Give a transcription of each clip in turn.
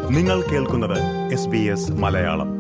നിങ്ങൾ കേൾക്കുന്നത് S B S Malayalam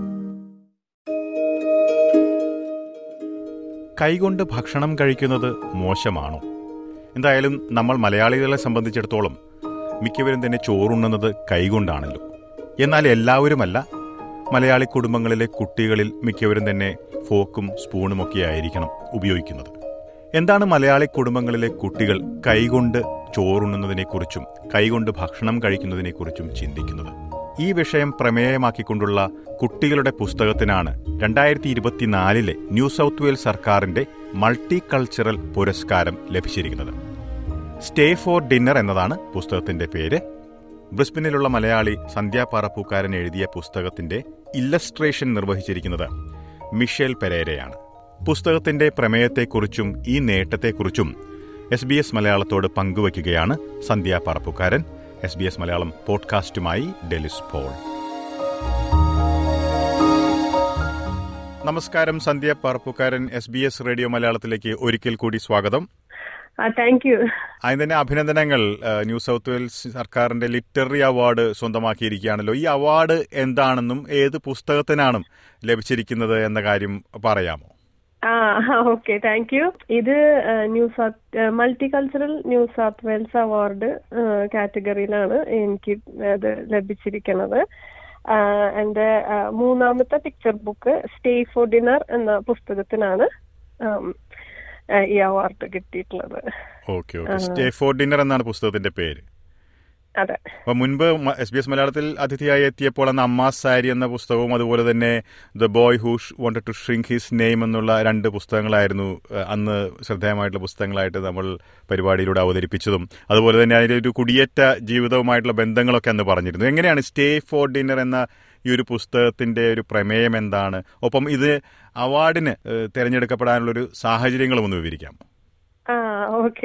കൈകൊണ്ട് ഭക്ഷണം കഴിക്കുന്നത് മോശമാണോ എന്തായാലും നമ്മൾ മലയാളികളെ സംബന്ധിച്ചിടത്തോളം മിക്കവരും തന്നെ ചോറുണ്ണുന്നത് കൈകൊണ്ടാണല്ലോ എന്നാൽ എല്ലാവരുമല്ല മലയാളി കുടുംബങ്ങളിലെ കുട്ടികളിൽ മിക്കവരും തന്നെ ഫോക്കും സ്പൂണുമൊക്കെ ആയിരിക്കണം ഉപയോഗിക്കുന്നത് എന്താണ് മലയാളി കുടുംബങ്ങളിലെ കുട്ടികൾ കൈകൊണ്ട് ചോറുണ്ണുന്നതിനെക്കുറിച്ചും കൈകൊണ്ട് ഭക്ഷണം കഴിക്കുന്നതിനെക്കുറിച്ചും ചിന്തിക്കുന്നത് ഈ വിഷയം പ്രമേയമാക്കിക്കൊണ്ടുള്ള കുട്ടികളുടെ പുസ്തകത്തിനാണ് രണ്ടായിരത്തി ഇരുപത്തിനാലിലെ ന്യൂ സൗത്ത് വെയിൽസ് സർക്കാരിന്റെ മൾട്ടി കൾച്ചറൽ പുരസ്കാരം ലഭിച്ചിരിക്കുന്നത് സ്റ്റേ ഫോർ ഡിന്നർ എന്നതാണ് പുസ്തകത്തിന്റെ പേര് ബ്രിസ്ബനിലുള്ള മലയാളി സന്ധ്യ പാറപ്പൂക്കാരൻ എഴുതിയ പുസ്തകത്തിന്റെ ഇല്ലസ്ട്രേഷൻ നിർവഹിച്ചിരിക്കുന്നത് മിഷേൽ പെരേരയാണ് പുസ്തകത്തിന്റെ പ്രമേയത്തെക്കുറിച്ചും ഈ നേട്ടത്തെക്കുറിച്ചും എസ് ബി എസ് മലയാളത്തോട് പങ്കുവയ്ക്കുകയാണ് Sandhya Parappookaran S B S Malayalam പോഡ്കാസ്റ്റുമായി ഡെലിസ് പോൾ നമസ്കാരം Sandhya Parappookaran S B S radio മലയാളത്തിലേക്ക് ഒരിക്കൽ കൂടി സ്വാഗതം താങ്ക് യു അതിന് തന്നെ അഭിനന്ദനങ്ങൾ ഏഹ്, ന്യൂ സൗത്ത് വെയിൽസ് സർക്കാരിന്റെ ലിറ്റററി അവാർഡ് സ്വന്തമാക്കിയിരിക്കുകയാണല്ലോ ഈ അവാർഡ് എന്താണെന്നും ഏത് പുസ്തകത്തിനാണ് ലഭിച്ചിരിക്കുന്നത് എന്ന കാര്യം പറയാമോ ആ ഓക്കെ താങ്ക് യു ഇത് New South multicultural New South Wales award കാറ്റഗറിയിലാണ് എനിക്ക് അത് ലഭിച്ചിരിക്കുന്നത് ആ, എന്റെ ആ, മൂന്നാമത്തെ picture book stay for dinner എന്ന പുസ്തകത്തിനാണ് ഉം, ആ, ഈ അവാർഡ് കിട്ടിയിട്ടുള്ളത് okay okay stay for dinner എന്നാണ് പുസ്തകത്തിന്റെ പേര് അതെ അപ്പൊ മുൻപ് എസ് ബി എസ് മലയാളത്തിൽ അതിഥിയായി എത്തിയപ്പോൾ അന്ന് അമ്മാസ് സാരി എന്ന പുസ്തകവും അതുപോലെ തന്നെ the boy who wanted to shrink his name എന്നുള്ള രണ്ട് പുസ്തകങ്ങളായിരുന്നു ഏഹ്, അന്ന് ശ്രദ്ധേയമായിട്ടുള്ള പുസ്തകങ്ങളായിട്ട് നമ്മൾ പരിപാടിയിലൂടെ അവതരിപ്പിച്ചതും അതുപോലെ തന്നെ അതിന്റെ ഒരു കുടിയേറ്റ ജീവിതവുമായിട്ടുള്ള ബന്ധങ്ങളൊക്കെ അന്ന് പറഞ്ഞിരുന്നു എങ്ങനെയാണ് സ്റ്റേ ഫോർ ഡിന്നർ എന്ന ഈ ഒരു പുസ്തകത്തിന്റെ ഒരു പ്രമേയം എന്താണ് ഒപ്പം ഇത് അവാർഡിന് ഏഹ്, തിരഞ്ഞെടുക്കപ്പെടാനുള്ള ഒരു സാഹചര്യങ്ങളും ഒന്ന് വിവരിക്കാം ആ ഓക്കെ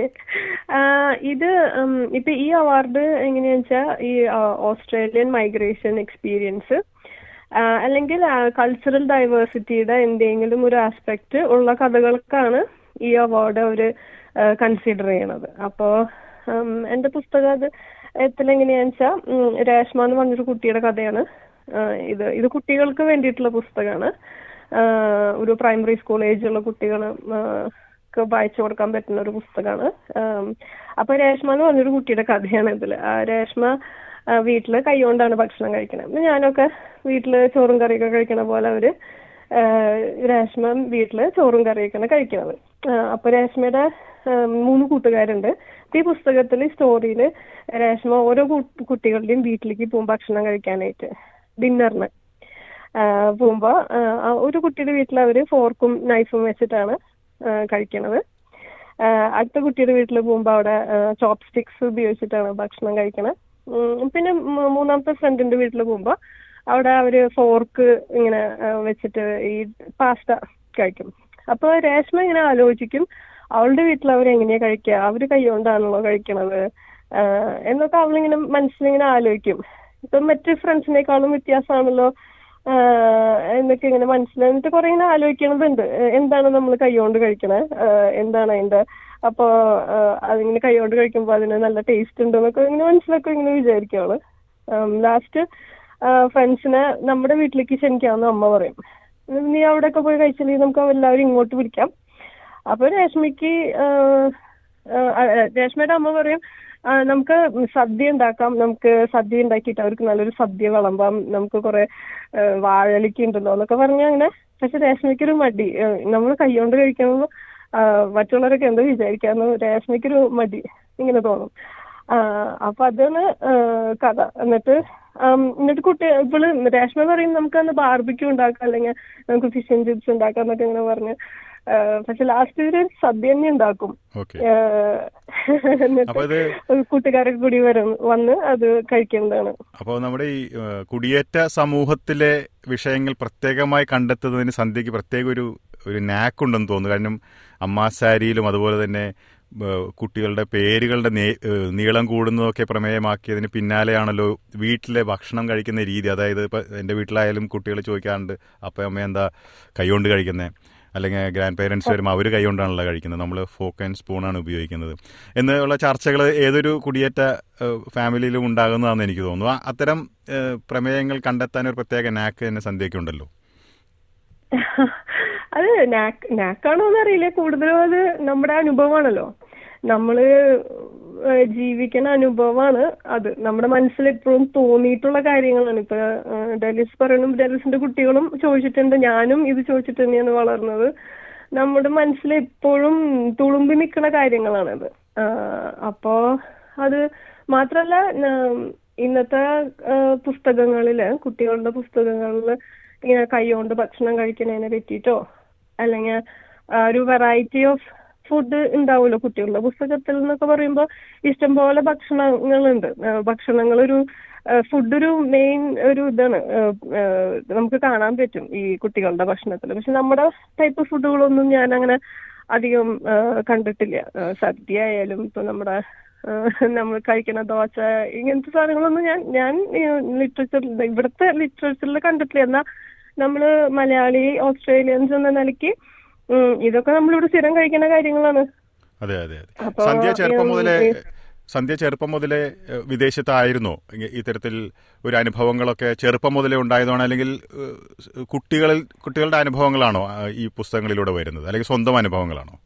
ഇത് ഉം, ഇപ്പൊ ഈ അവാർഡ് എങ്ങനെയാന്ന് വെച്ചാൽ ഈ ആ, ഓസ്ട്രേലിയൻ മൈഗ്രേഷൻ എക്സ്പീരിയൻസ് ആ, അല്ലെങ്കിൽ കൾച്ചറൽ ഡൈവേഴ്സിറ്റിയുടെ എന്തെങ്കിലും ഒരു ആസ്പെക്ട് ഉള്ള കഥകൾക്കാണ് ഈ അവാർഡ് അവര് കൺസിഡർ ചെയ്യണത് അപ്പോ ഉം, എന്റെ പുസ്തകം അത് എങ്ങനെയാന്ന് വെച്ചാൽ രേഷ്മ എന്ന് പറഞ്ഞൊരു കുട്ടിയുടെ കഥയാണ് ആ, ഇത് ഇത് കുട്ടികൾക്ക് വേണ്ടിയിട്ടുള്ള പുസ്തകമാണ് ആ, ഒരു പ്രൈമറി സ്കൂൾ ഏജുള്ള കുട്ടികൾ ഒക്കെ വായിച്ചു കൊടുക്കാൻ പറ്റുന്ന ഒരു പുസ്തകമാണ് അപ്പൊ രേഷ്മ എന്ന് പറഞ്ഞൊരു കുട്ടിയുടെ കഥയാണ് ഇതില് ആ രേഷ്മ ആ, വീട്ടില് കൈകൊണ്ടാണ് ഭക്ഷണം കഴിക്കണത് അപ്പൊ ഞാനൊക്കെ വീട്ടില് ചോറും കറിയൊക്കെ കഴിക്കണ പോലെ അവര് ആ, രേഷ്മ വീട്ടില് ചോറും കറിയൊക്കെയാണ് കഴിക്കണത് ആ, അപ്പൊ രേഷ്മയുടെ ആ, മൂന്ന് കൂട്ടുകാരുണ്ട് അപ്പൊ ഈ പുസ്തകത്തിൽ സ്റ്റോറിയില് രേഷ്മ ഓരോ കു- കുട്ടികളുടെയും വീട്ടിലേക്ക് പോകും ഭക്ഷണം കഴിക്കാനായിട്ട് ഡിന്നറിന് പോകുമ്പോ ആ, ആ ഒരു കുട്ടിയുടെ വീട്ടിൽ അവര് ഫോർക്കും നൈഫും വെച്ചിട്ടാണ് ആ, കഴിക്കണത് ആ, അടുത്ത കുട്ടിയുടെ വീട്ടിൽ പോകുമ്പോ അവിടെ ചോപ്പ് സ്റ്റിക്സ് ഉപയോഗിച്ചിട്ടാണ് ഭക്ഷണം കഴിക്കണത് ഉം, പിന്നെ മൂ- മൂന്നാമത്തെ ഫ്രണ്ടിന്റെ വീട്ടിൽ പോകുമ്പോ അവിടെ അവര് ഫോർക്ക് ഇങ്ങനെ ആ, വെച്ചിട്ട് ഈ പാസ്ത കഴിക്കും അപ്പൊ രേഷ്മ ഇങ്ങനെ ആലോചിക്കും അവളുടെ വീട്ടിൽ അവർ എങ്ങനെയാ കഴിക്കുക അവര് കൈകൊണ്ടാണല്ലോ കഴിക്കണത് ആ, എന്നൊക്കെ അവളിങ്ങനെ മനസ്സിലിങ്ങനെ ആലോചിക്കും ഇപ്പൊ മറ്റ് ഫ്രണ്ട്സിനേക്കാളും വ്യത്യാസമാണല്ലോ ആഹ് എന്നൊക്കെ ഇങ്ങനെ മനസ്സിലായി എന്നിട്ട് കുറെ ഇങ്ങനെ ആലോചിക്കണതുണ്ട് ഏഹ് എന്താണ് നമ്മൾ കൈകൊണ്ട് കഴിക്കണേ ആഹ് എന്താണ് അതിന്റെ അപ്പൊ ആഹ് അതിങ്ങനെ കൈകൊണ്ട് കഴിക്കുമ്പോ അതിന് നല്ല ടേസ്റ്റ് ഉണ്ട് എന്നൊക്കെ ഇങ്ങനെ മനസ്സിലൊക്കെ ഇങ്ങനെ വിചാരിക്കുവാണ് ലാസ്റ്റ് ഫ്രണ്ട്സിനെ നമ്മുടെ വീട്ടിലേക്ക് ക്ഷണിക്കാമെന്ന് അമ്മ പറയും നീ അവിടെയൊക്കെ പോയി കഴിച്ചില്ലെങ്കിൽ നമുക്ക് എല്ലാവരും ഇങ്ങോട്ട് പിടിക്കാം അപ്പൊ രേഷ്മയ്ക്ക് ആഹ് ആഹ് രേഷ്മയുടെ അമ്മ പറയും ആ, നമുക്ക് സദ്യ ഉണ്ടാക്കാം നമുക്ക് സദ്യ ഉണ്ടാക്കിയിട്ട് അവർക്ക് നല്ലൊരു സദ്യ വിളമ്പാം നമുക്ക് കുറെ വാഴലിക്ക ഉണ്ടല്ലോ എന്നൊക്കെ പറഞ്ഞ അങ്ങനെ പക്ഷെ രേഷ്മയ്ക്കൊരു മടി നമ്മൾ കൈകൊണ്ട് കഴിക്കുമ്പോൾ മറ്റുള്ളവരൊക്കെ എന്താ വിചാരിക്കാന്ന് രേഷ്മയ്ക്കൊരു മടി ഇങ്ങനെ തോന്നും ആ, അപ്പൊ അതാണ് ആ, കഥ എന്നിട്ട് ആം, എന്നിട്ട് കുട്ടി ഇവള് രേഷ്മ പറയും നമുക്ക് അന്ന് ബാർബിക്യൂ ഉണ്ടാക്കാം അല്ലെങ്കിൽ നമുക്ക് ഫിഷ് ആൻഡ് ചിപ്സ് ഉണ്ടാക്കാം എന്നൊക്കെ ഇങ്ങനെ പറഞ്ഞ് ആ, പക്ഷെ ലാസ്റ്റ് ഇവര് സദ്യ തന്നെ ഉണ്ടാക്കും ഓക്കെ ഏഹ് അപ്പൊ ഇത് കൂട്ടുകാരൊക്കെ കൂടി വരും വന്ന് അത് കഴിക്കേണ്ടതാണ് അപ്പോൾ നമ്മുടെ ഈ ഏഹ്, കുടിയേറ്റ സമൂഹത്തിലെ വിഷയങ്ങൾ പ്രത്യേകമായി കണ്ടെത്തുന്നതിന് സന്ധ്യയ്ക്ക് പ്രത്യേക ഒരു ഒരു നാക്കുണ്ടെന്ന് തോന്നുന്നു കാരണം അമ്മാസാരിയിലും അതുപോലെ തന്നെ ഏഹ്, കുട്ടികളുടെ പേരുകളുടെ നേ- ഏഹ്, നീളം കൂടുന്നതൊക്കെ പ്രമേയമാക്കിയതിന് പിന്നാലെയാണല്ലോ വീട്ടിലെ ഭക്ഷണം കഴിക്കുന്ന രീതി അതായത് ഇപ്പം എൻ്റെ വീട്ടിലായാലും കുട്ടികൾ ചോദിക്കാറുണ്ട് അപ്പം അമ്മ എന്താ കൈകൊണ്ട് കഴിക്കുന്നത് അല്ലെങ്കിൽ ഗ്രാൻഡ് പേരൻസ് വരുമ്പോൾ അവർ കൈ കൊണ്ടാണല്ലോ കഴിക്കുന്നത് നമ്മൾ ഫോക്ക് ആൻഡ് സ്പൂണാണ് ഉപയോഗിക്കുന്നത് എന്നുള്ള ചർച്ചകൾ ഏതൊരു കുടിയേറ്റ ഏഹ്, ഫാമിലിയിലും ഉണ്ടാകുന്നതാണെന്ന് എനിക്ക് തോന്നുന്നു ആ- അത്തരം ഏഹ്, പ്രമേയങ്ങൾ കണ്ടെത്താൻ ഒരു പ്രത്യേക നാക്ക് തന്നെ സന്ധ്യയ്ക്കുണ്ടല്ലോ അത് നാക്ക് നാക്കാണോന്ന് അറിയില്ല കൂടുതലും അത് നമ്മുടെ അനുഭവമാണല്ലോ നമ്മള് ഏഹ് ജീവിക്കുന്ന അനുഭവമാണ് അത് നമ്മുടെ മനസ്സിൽ എപ്പോഴും തോന്നിയിട്ടുള്ള കാര്യങ്ങളാണ് ഇപ്പൊ ഏഹ് ഡെലിസ് പറയണം ഡെലിസിന്റെ കുട്ടികളും ചോദിച്ചിട്ടുണ്ട് ഞാനും ഇത് ചോദിച്ചിട്ട് തന്നെയാണ് വളർന്നത് നമ്മുടെ മനസ്സിൽ എപ്പോഴും തുളുമ്പി നിൽക്കുന്ന കാര്യങ്ങളാണത് ആഹ് അപ്പോ അത് മാത്രല്ല ന- ഇന്നത്തെ ആഹ് പുസ്തകങ്ങളില് കുട്ടികളുടെ പുസ്തകങ്ങളില് ഇങ്ങനെ കൈകൊണ്ട് ഭക്ഷണം കഴിക്കുന്നതിനെ പറ്റിയിട്ടോ അല്ലെങ്കിൽ ഒരു വെറൈറ്റി ഓഫ് ഫുഡ് ഉണ്ടാവുമല്ലോ കുട്ടികളുടെ പുസ്തകത്തിൽ എന്നൊക്കെ പറയുമ്പോൾ ഇഷ്ടംപോലെ ഭക്ഷണങ്ങളുണ്ട് ഭക്ഷണങ്ങൾ ഒരു ഫുഡ് ഒരു മെയിൻ ഒരു ഇതാണ് ഏഹ്, ഏഹ്, നമുക്ക് കാണാൻ പറ്റും ഈ കുട്ടികളുടെ ഭക്ഷണത്തിൽ പക്ഷെ നമ്മുടെ ടൈപ്പ് ഫുഡുകളൊന്നും ഞാൻ അങ്ങനെ അധികം ഏഹ്, കണ്ടിട്ടില്ല ഏഹ്, സദ്യ ആയാലും ഇപ്പൊ നമ്മുടെ ഏഹ്, നമ്മൾ കഴിക്കുന്ന ദോശ ഇങ്ങനത്തെ സാധനങ്ങളൊന്നും ഞാൻ ഞാൻ ലിറ്ററേച്ചറിൽ ഇവിടുത്തെ ലിറ്ററേച്ചറിൽ കണ്ടിട്ടില്ല എന്നാൽ നമ്മള് മലയാളി ഓസ്ട്രേലിയൻസ് എന്ന നിലയ്ക്ക് ഉം, ഇതൊക്കെ നമ്മളിവിടെ സ്ഥിരം കഴിക്കുന്ന കാര്യങ്ങളാണ് അതെ അതെ അതെ അപ്പോ, സന്ധ്യ ചെറുപ്പം ഉം, മുതലേ ഈ- സന്ധ്യ ചെറുപ്പം മുതലേ ഏഹ്, വിദേശത്തായിരുന്നോ ഇങ്ങ- ഇത്തരത്തിൽ ഒരു അനുഭവങ്ങളൊക്കെ ചെറുപ്പം മുതലേ ഉണ്ടായതാണോ അല്ലെങ്കിൽ ഏഹ്, കുട്ടികളിൽ കുട്ടികളുടെ അനുഭവങ്ങളാണോ ആ, ഈ പുസ്തകങ്ങളിലൂടെ വരുന്നത് അല്ലെങ്കിൽ സ്വന്തം അനുഭവങ്ങളാണോ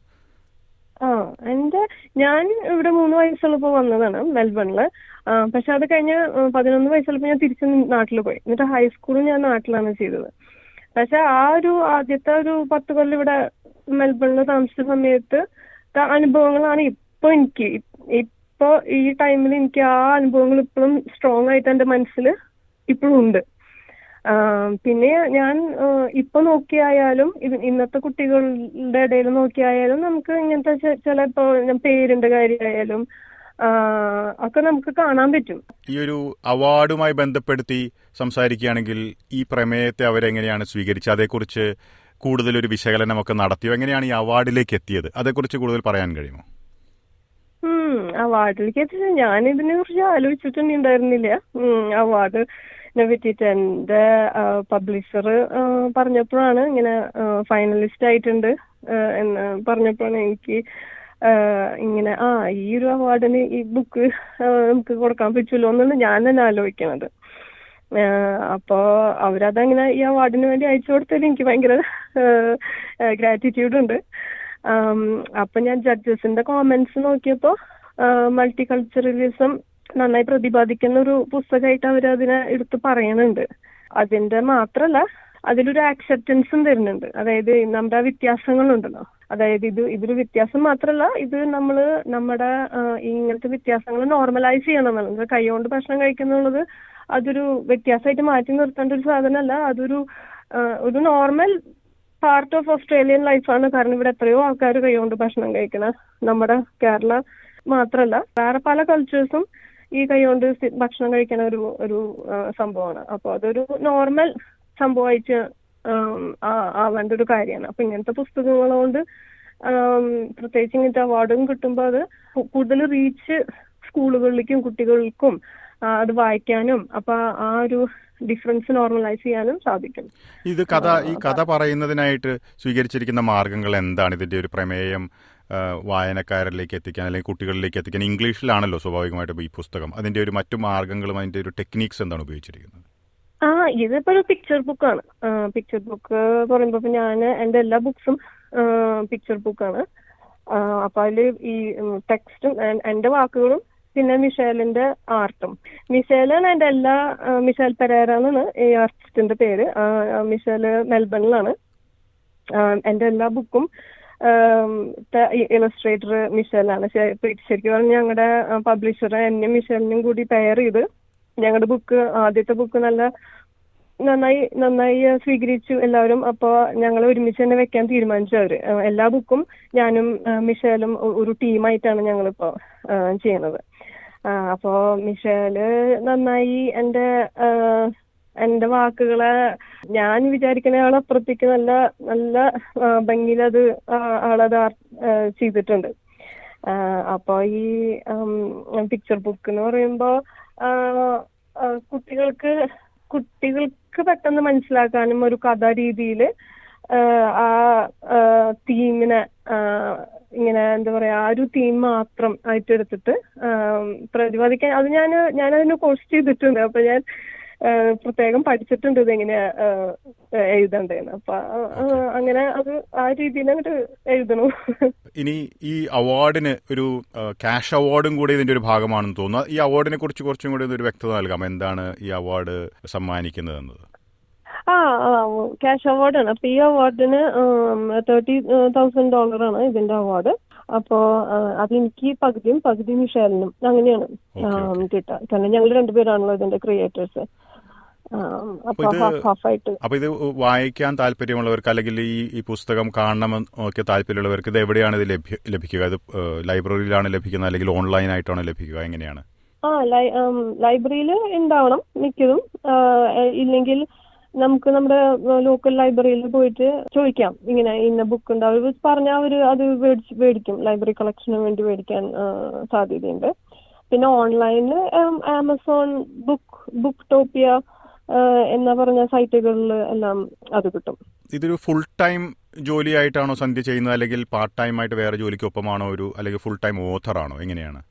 ആ എന്റെ ഞാൻ ഇവിടെ മൂന്ന് വയസ്സുള്ളപ്പോ വന്നതാണ് മെൽബണില് ആ, പക്ഷെ അത് കഴിഞ്ഞ് ഉം, പതിനൊന്ന് വയസ്സുള്ളപ്പോ ഞാൻ തിരിച്ച് നാട്ടിൽ പോയി എന്നിട്ട് ഹൈസ്കൂളും ഞാൻ നാട്ടിലാണ് ചെയ്തത് പക്ഷെ ആ ഒരു ആദ്യത്തെ ഒരു പത്ത് കൊല്ലം ഇവിടെ മെൽബണിൽ താമസിച്ച സമയത്ത് ത- അനുഭവങ്ങളാണ് ഇപ്പൊ എനിക്ക് ഇ- ഇപ്പൊ ഈ ടൈമിൽ എനിക്ക് ആ അനുഭവങ്ങൾ ഇപ്പോഴും സ്ട്രോങ് ആയിട്ട് എന്റെ മനസ്സിൽ ഇപ്പോഴും ഉണ്ട് ആ, പിന്നെ ഞാൻ ആ, ഇപ്പൊ നോക്കിയായാലും ഇത് ഇന്നത്തെ കുട്ടികളുടെ ഇടയിൽ നോക്കിയായാലും നമുക്ക് ഇങ്ങനത്തെ ചെ- ചില ഇപ്പൊ ഞാൻ പേരിന്റെ കാര്യമായാലും ആ, ഒക്കെ നമുക്ക് കാണാൻ പറ്റും ഈ ഒരു അവാർഡുമായി ബന്ധപ്പെടുത്തി സംസാരിക്കുകയാണെങ്കിൽ ഈ പ്രമേയത്തെ അവരെങ്ങനെയാണ് സ്വീകരിച്ചത് അതേക്കുറിച്ച് കൂടുതൽ ഒരു വിശകലനമൊക്കെ നടത്തിയോ എങ്ങനെയാണ് ഈ അവാർഡിലേക്ക് എത്തിയത് അതേക്കുറിച്ച് കൂടുതൽ പറയാൻ കഴിയുമോ ഉം അവാർഡിലേക്ക് എത്തിച്ച ഞാൻ ഇതിനെ കുറിച്ച് ആലോചിച്ചിട്ടുണ്ടായിരുന്നില്ല ഉം അവാർഡിനെ പറ്റിയിട്ട് എന്റെ പബ്ലിഷർ പറഞ്ഞപ്പോഴാണ് ഇങ്ങനെ ഫൈനലിസ്റ്റ് ആയിട്ടുണ്ട് ആ, എന്ന് പറഞ്ഞപ്പോഴാണ് എനിക്ക് ആ, ഇങ്ങനെ ആ ഈ ഒരു അവാർഡിന് ഈ ബുക്ക് നമുക്ക് കൊടുക്കാൻ പറ്റുമല്ലോ എന്നാണ് ഞാൻ തന്നെ ആലോചിക്കണത് ആഹ് അപ്പോ അവരതങ്ങനെ ഈ അവാർഡിന് വേണ്ടി അയച്ചു കൊടുത്തതിൽ എനിക്ക് ഭയങ്കര ഗ്രാറ്റിറ്റ്യൂഡ് ഉണ്ട് ആം, അപ്പൊ ഞാൻ ജഡ്ജസിന്റെ കോമെന്റ്സ് നോക്കിയപ്പോ മൾട്ടി കൾച്ചറലിസം നന്നായി പ്രതിപാദിക്കുന്ന ഒരു പുസ്തകമായിട്ട് അവർ അതിനെ എടുത്ത് പറയുന്നുണ്ട് അതിന്റെ മാത്രല്ല അതിലൊരു ആക്സെപ്റ്റൻസും തരുന്നുണ്ട് അതായത് നമ്മുടെ ആ വ്യത്യാസങ്ങളുണ്ടല്ലോ അതായത് ഇത് ഇതൊരു വ്യത്യാസം മാത്രല്ല ഇത് നമ്മള് നമ്മുടെ ആ, ഈ ഇങ്ങനത്തെ വ്യത്യാസങ്ങൾ നോർമലൈസ് ചെയ്യണം എന്നുള്ളത് കൈകൊണ്ട് ഭക്ഷണം കഴിക്കുന്നുള്ളത് അതൊരു വ്യത്യാസമായിട്ട് മാറ്റി നിർത്തേണ്ട ഒരു സാധനമല്ല അതൊരു ആ, ഒരു നോർമൽ പാർട്ട് ഓഫ് ഓസ്ട്രേലിയൻ ലൈഫാണ് കാരണം ഇവിടെ എത്രയോ ആൾക്കാർ കൈകൊണ്ട് ഭക്ഷണം കഴിക്കണ നമ്മുടെ കേരള മാത്രല്ല വേറെ പല കൾച്ചേഴ്സും ഈ കൈകൊണ്ട് സ്ഥി- ഭക്ഷണം കഴിക്കണ ഒരു ഒരു ആ, സംഭവമാണ് അപ്പോൾ അതൊരു നോർമൽ സംഭവമായിട്ട് ആം, ആ- ആവേണ്ട ഒരു കാര്യമാണ് അപ്പൊ ഇങ്ങനത്തെ പുസ്തകങ്ങൾ കൊണ്ട് ആം, പ്രത്യേകിച്ച് ഇങ്ങനത്തെ അവാർഡും കിട്ടുമ്പോൾ അത് കു- കൂടുതൽ റീച്ച് സ്കൂളുകളിലേക്കും കുട്ടികൾക്കും ആ, അത് വായിക്കാനും അപ്പൊ ആ ഒരു ഡിഫറൻസ് നോർമലൈസ് ചെയ്യാനും സാധിക്കും ഇത് കഥ ഈ കഥ പറയുന്നതിനായിട്ട് സ്വീകരിച്ചിരിക്കുന്ന മാർഗങ്ങൾ എന്താണ് ഇതിന്റെ ഒരു പ്രമേയം ആ, വായനക്കാരിലേക്ക് എത്തിക്കാൻ അല്ലെങ്കിൽ കുട്ടികളിലേക്ക് എത്തിക്കാൻ ഇംഗ്ലീഷിലാണല്ലോ സ്വാഭാവികമായിട്ടും ഈ പുസ്തകം അതിന്റെ ഒരു മറ്റു മാർഗങ്ങളും അതിന്റെ ഒരു ടെക്നീക്സ് എന്താണ് ഉപയോഗിച്ചിരിക്കുന്നത് ആ ഇതിപ്പോ ഒരു പിക്ചർ ബുക്കാണ് പിക്ചർ ബുക്ക് പറയുമ്പോ ഇപ്പൊ ഞാൻ എന്റെ എല്ലാ ബുക്സും പിക്ചർ ബുക്കാണ് അപ്പൊ അതില് ഈ ടെക്സ്റ്റും എന്റെ വാക്കുകളും പിന്നെ മിഷേലിന്റെ ആർട്ടും മിഷേലാണ് എന്റെ എല്ലാ ആ, മിഷേൽ പെരേര എന്നാണ് ഈ ആർട്ടിസ്റ്റിന്റെ പേര് ആ, ആ, മിഷേല് മെൽബണിലാണ് ആ, എന്റെ എല്ലാ ബുക്കും ഇലസ്ട്രേറ്റർ മിഷേലാണ് ശ- ശരിക്കും പറഞ്ഞാൽ ഞങ്ങളുടെ പബ്ലിഷർ എന്നെയും മിഷേലിനും കൂടി പെയർ ചെയ്ത് ഞങ്ങളുടെ ബുക്ക് ആദ്യത്തെ ബുക്ക് നല്ല നന്നായി നന്നായി ആ, സ്വീകരിച്ചു എല്ലാവരും അപ്പോ ഞങ്ങൾ ഒരുമിച്ച് തന്നെ വെക്കാൻ തീരുമാനിച്ചു അവര് ആ, എല്ലാ ബുക്കും ഞാനും ആ, മിഷേലും ഒ- ഒരു ടീമായിട്ടാണ് ഞങ്ങളിപ്പോ ആ, ചെയ്യണത് ആ, അപ്പോ മിഷേല് നന്നായി എന്റെ ആ, എന്റെ വാക്കുകളെ ഞാൻ വിചാരിക്കുന്നയാളപ്പുറത്തേക്ക് നല്ല നല്ല ആ, ഭംഗിയിലത് ആ, ആളത് ആർ- ആ, ചെയ്തിട്ടുണ്ട് ആ, അപ്പൊ ഈ പിക്ചർ ബുക്ക് എന്ന് പറയുമ്പോ ആ, ആ, കുട്ടികൾക്ക് കുട്ടികൾക്ക് പെട്ടെന്ന് മനസ്സിലാക്കാനും ഒരു കഥ രീതിയിൽ ആ തീമിനെ ഇങ്ങനെ എന്താ പറയാ ആ ഒരു തീം മാത്രം ആയിട്ട് എടുത്തിട്ട് ആം, പ്രതിപാദിക്കാൻ അത് ഞാൻ ഞാൻ അതിന് കോഴ്സ് ചെയ്തിട്ടുണ്ട് അപ്പൊ ഞാൻ ആ, പ്രത്യേകം പഠിച്ചിട്ടുണ്ട് ഇതെങ്ങനെയാ ആ, എഴുതണ്ടേന്ന് അപ്പൊ ആ, ആ, അങ്ങനെ അത് ആ രീതിയിൽ അങ്ങോട്ട് എഴുതണു ഇനി ഈ അവാർഡിന് ഒരു ക്യാഷ് അവാർഡും കൂടി ഇതിന്റെ ഒരു ഭാഗമാണെന്ന് തോന്നുന്നു ഈ അവാർഡിനെ കുറിച്ച് കുറച്ചും കൂടി ഒരു വ്യക്തത നൽകാം എന്താണ് ഈ അവാർഡ് സമ്മാനിക്കുന്നത് എന്നത് ആ ക്യാഷ് അവാർഡാണ് അപ്പൊ ഈ അവാർഡിന് തേർട്ടി തൗസൻഡ് ഡോളർ ആണ് ഇതിന്റെ അവാർഡ് അപ്പോ ആ, അതെനിക്ക് പകുതിയും പകുതി മിഷേലിനും അങ്ങനെയാണ് Okay, okay. കിട്ടുക കാരണം ഞങ്ങൾ രണ്ടുപേരാണല്ലോ ഇതിന്റെ ക്രിയേറ്റേഴ്സ് അപ്പൊ ഇത് ഹാഫ് ഹാഫ് ആയിട്ട് അപ്പൊ ഇത് വായിക്കാൻ താല്പര്യമുള്ളവർക്ക് അല്ലെങ്കിൽ ഈ ഈ പുസ്തകം കാണണം ഒക്കെ താല്പര്യമുള്ളവർക്ക് ഇത് എവിടെയാണ് ഇത് ലഭ്യ ലഭിക്കുക ഇത് ലൈബ്രറിയിലാണ് ലഭിക്കുന്നത് അല്ലെങ്കിൽ ഓൺലൈൻ ആയിട്ടാണ് ലഭിക്കുക എങ്ങനെയാണ് ആ ലൈബ്രറിയിൽ ഉണ്ടാവണം മിക്കതും ആ, ഇല്ലെങ്കിൽ നമുക്ക് നമ്മുടെ ലോക്കൽ ലൈബ്രറിയിൽ പോയിട്ട് ചോദിക്കാം ഇങ്ങനെ ഇന്ന ബുക്ക് ഉണ്ട് അവർ പറഞ്ഞാൽ അവർ അത് മേടിച്ച് മേടിക്കും ലൈബ്രറി കളക്ഷന് വേണ്ടി മേടിക്കാൻ ആ, സാധ്യതയുണ്ട് പിന്നെ ഓൺലൈനിൽ ആമസോൺ ബുക്ക് ബുക്ക് ടോപ്പിയ എന്ന പറഞ്ഞ സൈറ്റുകളിൽ എല്ലാം അത് കിട്ടും ഇതൊരു ഫുൾ ടൈം ജോലിയായിട്ടാണോ സന്ധ്യ ചെയ്യുന്നത് അല്ലെങ്കിൽ പാർട്ട് ടൈം ആയിട്ട് വേറെ ജോലിക്കൊപ്പമാണോ ഒരു അല്ലെങ്കിൽ ഫുൾ ടൈം ഓഥർ ആണോ എങ്ങനെയാണ്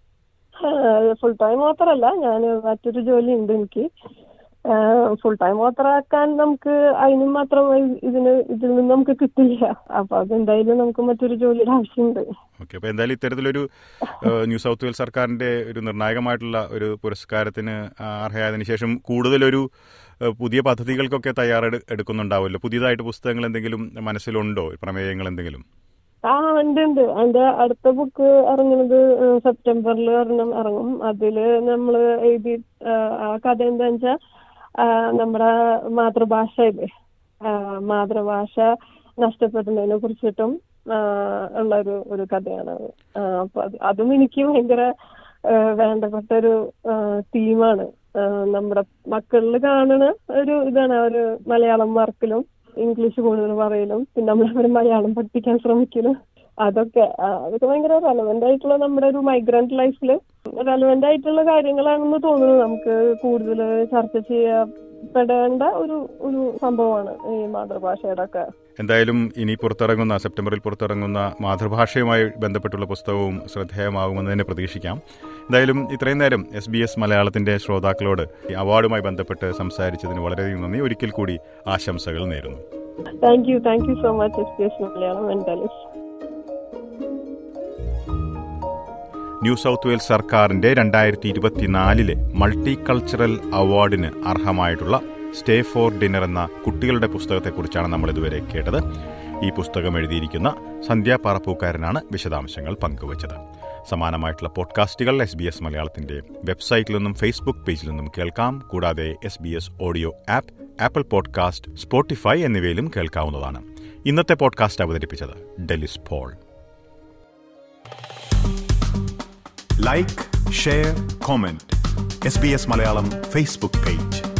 ഫുൾ ടൈം മാത്രമല്ല ഞാൻ മറ്റൊരു ജോലി ഉണ്ട് എനിക്ക് ഫുൾ ടൈം മാത്രമാക്കാൻ നമുക്ക് അതിനും മാത്രം ഇതിന് ഇതിൽ നിന്ന് നമുക്ക് കിട്ടില്ല അപ്പൊ അതെന്തായാലും നമുക്ക് മറ്റൊരു ജോലിയുടെ ആവശ്യമുണ്ട് ഓക്കെ അപ്പൊ എന്തായാലും ഇത്തരത്തിലൊരു ഏഹ്, ന്യൂ സൗത്ത് വെയിൽസ് സർക്കാരിന്റെ ഒരു നിർണായകമായിട്ടുള്ള ഒരു പുരസ്കാരത്തിന് അർഹയായതിനു ശേഷം കൂടുതലൊരു ഏഹ്, പുതിയ പദ്ധതികൾക്കൊക്കെ തയ്യാറെടു എടുക്കുന്നുണ്ടാവുമല്ലോ പുതിയതായിട്ട് പുസ്തകങ്ങൾ എന്തെങ്കിലും മനസ്സിലുണ്ടോ പ്രമേയങ്ങൾ എന്തെങ്കിലും ആ ഉണ്ട് ഉണ്ട് അതിന്റെ അടുത്ത ബുക്ക് ഇറങ്ങുന്നത് സെപ്റ്റംബറിൽ ഒരെണ്ണം ഇറങ്ങും അതില് നമ്മള് എഴുതി ആ, ആ കഥ എന്താന്ന് വെച്ചാ ആ, നമ്മുടെ മാതൃഭാഷ ഇല്ലേ ആ, മാതൃഭാഷ നഷ്ടപ്പെടുന്നതിനെ കുറിച്ചിട്ടും ആ, ഉള്ള ഒരു ഒരു കഥയാണ് അത്. ആ, അപ്പൊ അത് അതും എനിക്ക് ഭയങ്കര ആ, വേണ്ടപ്പെട്ട ഒരു തീമാണ് നമ്മുടെ മക്കളിൽ കാണുന്ന ഒരു ഇതാണ് ഒരു മലയാളം വർക്കിലും ഇംഗ്ലീഷ് കൂടുതൽ പറയലും പിന്നെ നമ്മൾ അവരെ മലയാളം പഠിപ്പിക്കാൻ ശ്രമിക്കലും അതൊക്കെ ആ, അതൊക്കെ ഭയങ്കര റെലവെന്റ് ആയിട്ടുള്ള നമ്മുടെ ഒരു മൈഗ്രന്റ് ലൈഫിൽ റെലവെന്റ് ആയിട്ടുള്ള കാര്യങ്ങളാണെന്ന് തോന്നുന്നു നമുക്ക് കൂടുതൽ ചർച്ച ചെയ്യപ്പെടേണ്ട ഒരു ഒരു സംഭവമാണ് ഈ മാതൃഭാഷയുടെ ഒക്കെ എന്തായാലും ഇനി പുറത്തിറങ്ങുന്ന സെപ്റ്റംബറിൽ പുറത്തിറങ്ങുന്ന മാതൃഭാഷയുമായി ബന്ധപ്പെട്ടുള്ള പുസ്തകവും ശ്രദ്ധേയമാകുമെന്ന് തന്നെ പ്രതീക്ഷിക്കാം എന്തായാലും ഇത്രയും നേരം എസ് ബി എസ് മലയാളത്തിന്റെ ശ്രോതാക്കളോട് ഈ അവാർഡുമായി ബന്ധപ്പെട്ട് സംസാരിച്ചതിന് വളരെയധികം നന്ദി ഒരിക്കൽ കൂടി ആശംസകൾ നേരുന്നു thank you thank you so much S P S Malayalam mentalist New South Wales സർക്കാരിന്റെ രണ്ടായിരത്തി ഇരുപത്തിനാലിലെ മൾട്ടി കൾച്ചറൽ അവാർഡിന് അർഹമായിട്ടുള്ള സ്റ്റേ ഫോർ ഡിന്നർ എന്ന കുട്ടികളുടെ പുസ്തകത്തെക്കുറിച്ചാണ് നമ്മൾ ഇതുവരെ കേട്ടത് ഈ പുസ്തകം എഴുതിയിരിക്കുന്ന സന്ധ്യ പാറപ്പൂക്കാരനാണ് വിശദാംശങ്ങൾ പങ്കുവച്ചത് സമാനമായിട്ടുള്ള പോഡ്കാസ്റ്റുകൾ എസ് ബി എസ് മലയാളത്തിന്റെ വെബ്സൈറ്റിൽ നിന്നും ഫേസ്ബുക്ക് പേജിൽ നിന്നും കേൾക്കാം കൂടാതെ S B S audio app Apple podcast Spotify എന്നിവയിലും കേൾക്കാവുന്നതാണ് ഇന്നത്തെ പോഡ്കാസ്റ്റ് അവതരിപ്പിച്ചത് Delys Paul like share comment S B S Malayalam Facebook page